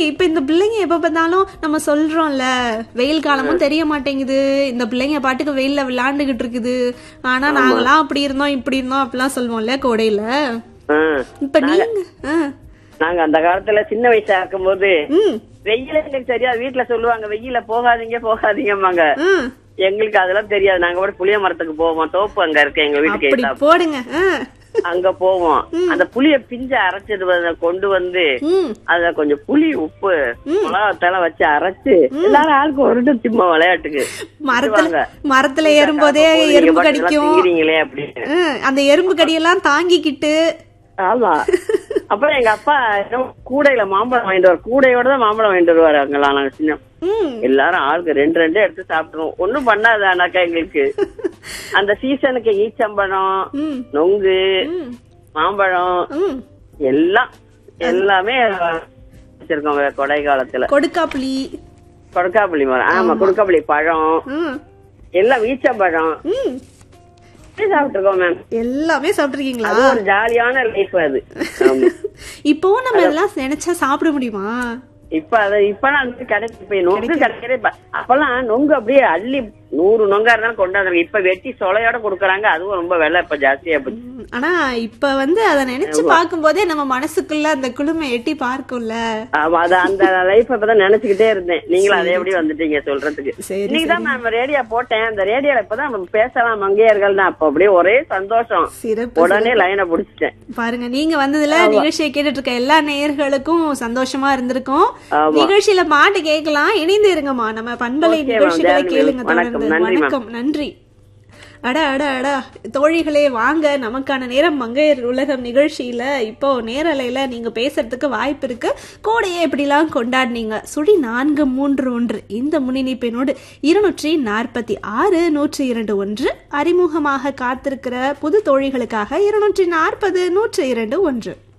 இப்ப இந்த பிள்ளைங்க எப்ப பார்த்தாலும் நம்ம சொல்றோம்ல வெயில் காலமும் தெரிய மாட்டேங்குது இந்த பிள்ளைங்க பாட்டுக்கு வெயில்ல விளையாண்டுகிட்டு இருக்குது ஆனா நாங்களாம் அப்படி இருந்தோம் இப்படி இருந்தோம் அப்படிலாம் சொல்லுவோம்ல கோடையில ஆ. இப்ப நீங்க ஆ. நாங்க அந்த காலத்துல சின்ன வயசா இருக்கும்போது ம் வெயில எங்களுக்கு தெரியாது வீட்டுல சொல்லுவாங்க வெயில போகாதீங்க போகாதீங்கம்மாங்க ம். எங்களுக்கு அதெல்லாம் தெரியாது நாங்க கூட புளிய மரத்துக்கு போவோம் தோப்பு அங்க இருக்கு எங்க வீட்டுக்கு அப்படி எதிர்த்தாப்புல. போடுங்க ஆ. அங்க போவோம் அந்த புளிய பிஞ்ச அரைச்சது வந்து கொண்டு வந்து ம் அத கொஞ்சம் புளி உப்பு மிளகாத்தெல்லாம் வச்சு அரைச்சு எல்லாரும் ஆளுக்கு ஒரு சும்மா விளையாட்டுக்கு மரத்துல திட்டுவாங்க. மரத்துல ஏறும்போதே நீங்க எறும்பு பாட்டுக்கு இதெல்லாம் கடிக்கும் திங்கிறீங்களே அப்படின்னு ம், அந்த எறும்பு கடியெல்லாம் தாங்கிக்கிட்டு ஆமா அப்புறம் எங்க அப்பா என்னமோ கூடையில மாம்பழம் வாங்கிட்டு வர கூடையோட தான் மாம்பழம் வாங்கிட்டு வருவாரு அங்கெல்லாம் நாங்க சின்ன ம் எல்லாரும் ஆளுக்கு ரெண்டு ரெண்டு எடுத்து சாப்பிட்டுருவோம் ஒண்ணும் பண்ணாது ஆனாக்கா எங்களுக்கு அந்த சீசனுக்கு ஈச்சம்பழம் ம் நொங்கு ம் மாம்பழம் ம் எல்லாம் எல்லாமே வச்சிருக்கோம் வே- கொடை காலத்துல கொடுக்காப்புளி கொடுக்காப்புளி மரம் ஆமா கொடுக்காப்புளி பழம் ம் எல்லாம் ஈச்சம்பழம் ம் சாப்பிட்டுருக்கோம் மேம் எல்லாமே சாப்பிட்டுருக்கீங்களா அது ஒரு ஜாலியான லைஃப் அது ஆமா. இப்போவும் நம்ம இதெல்லாம் நினைச்சா சாப்பிட முடியுமா இப்ப அது இப்பெல்லாம் வந்து கிடைக்கு இப்ப நொங்கு கிடைக்கிறே இப்ப- அப்பெல்லாம் நொங்கு அப்படியே அள்ளி நூறு நொங்கா இருந்தாலும் கொண்டாந்துருங்க இப்ப வெட்டி சொலையோட கொடுக்கறாங்க அதுவும் ரொம்ப விலை இப்ப ஜாஸ்தியா போச்சு ம், ஆனா இப்ப வந்து அத நினைச்சு பார்க்கும்போதே நம்ம மனசுக்குள்ள அந்த குளுமை எட்டி பார்க்கும்ல ஆமா, அது அந்த லைஃப் இப்பதான் நினைச்சுக்கிட்டே இருந்தேன் நீங்களும் அதே எப்படி வந்துட்டீங்க சொல்றதுக்கு சரி, இன்னைக்குதான் மேம் ரேடியோ போட்டேன் அந்த ரேடியோல இப்பதான் நம்ம பேசலாம் மங்கையர்கள் தான் அப்ப அப்படியே ஒரே சந்தோஷம் சிறப்பு உடனே லைனை புடிச்சிட்டேன் பாருங்க நீங்க வந்ததுல நிகழ்ச்சியை கேட்டுட்டு இருக்க எல்லா நேயர்களுக்கும் சந்தோஷமா இருந்திருக்கும் ஆமா. நிகழ்ச்சியில பாட்டு கேட்கலாம் இணைந்து இருங்கம்மா நம்ம பண்பலை Okay, ma'am. நிகழ்ச்சிகளை ஜானகி, கேளுங்க வணக்கம். தொடர்ந்து நன்றி, ma'am. வணக்கம் நன்றி அட அட அட தோழிகளே வாங்க நமக்கான நேரம் மங்கையர் உலகம் நிகழ்ச்சியில இப்போ நேரலையில நீங்க பேசுறதுக்கு வாய்ப்பு இருக்கு கோடையை எப்படிலாம் கொண்டாடினீங்க சுழி நான்கு மூன்று ஒன்று இந்த முன்னிணைப்பினோடு இருநூற்றி நாற்பத்தி ஆறு நூற்றி இரண்டு ஒன்று அறிமுகமாக காத்திருக்கிற புது தோழிகளுக்காக இருநூற்றி நாற்பது நூற்றி இரண்டு ஒன்று